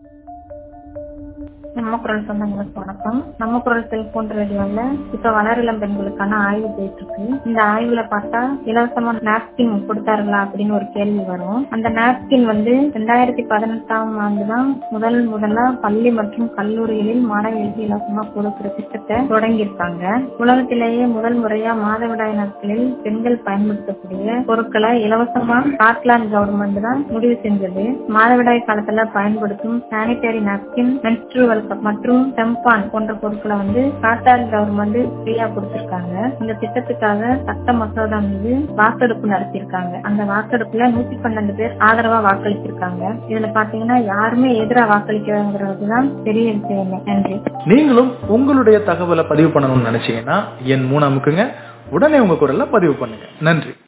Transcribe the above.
நம்ம குரல் சொந்தங்களுக்கு வணக்கம் நம்ம குரல் செல்போன் ரேடியோல இப்ப வளர் இளம் பெண்களுக்கான ஆய்வு போயிட்டு இருக்கு இந்த ஆய்வுல பார்த்தா இலவசமா நாப்கின் கொடுத்தார்களா அப்படின்னு ஒரு கேள்வி வரும் அந்த நாப்கின் வந்து ரெண்டாயிரத்தி பதினெட்டாம் ஆண்டு தான் முதல் முதலா பள்ளி மற்றும் கல்லூரிகளில் மாணவிகளுக்கு இலவசமா கொடுக்கிற திட்டத்தை தொடங்கியிருக்காங்க உலகத்திலேயே முதல் முறையா மாதவிடாய் நாட்களில் பெண்கள் பயன்படுத்தக்கூடிய பொருட்களை இலவசமா ஸ்காட்லாந்து கவர்மெண்ட் தான் முடிவு செஞ்சது மாதவிடாய் காலத்துல பயன்படுத்தும் சானிட்டரி நாப்கின் மென்ஸ்ட்ருவல் கப் மற்றும் டெம்பான் போன்ற பொருட்களை வந்து ஸ்காட்லாந்து கவர்மெண்ட் ஃப்ரீயா கொடுத்திருக்காங்க இந்த திட்டத்துக்காக சட்ட மசோதா மீது வாக்கெடுப்பு நடத்தியிருக்காங்க அந்த வாக்கெடுப்புல நூத்தி பன்னெண்டு பேர் ஆதரவா வாக்களிச்சிருக்காங்க இதுல பாத்தீங்கன்னா யாருமே எதிரா வாக்களிக்கிறதுதான் பெரிய விஷயம் நன்றி நீங்களும் உங்களுடைய தகவலை பதிவு பண்ணணும்னு நினைச்சீங்கன்னா என் மூணு அமுக்குங்க உடனே உங்க குரல்ல பதிவு பண்ணுங்க நன்றி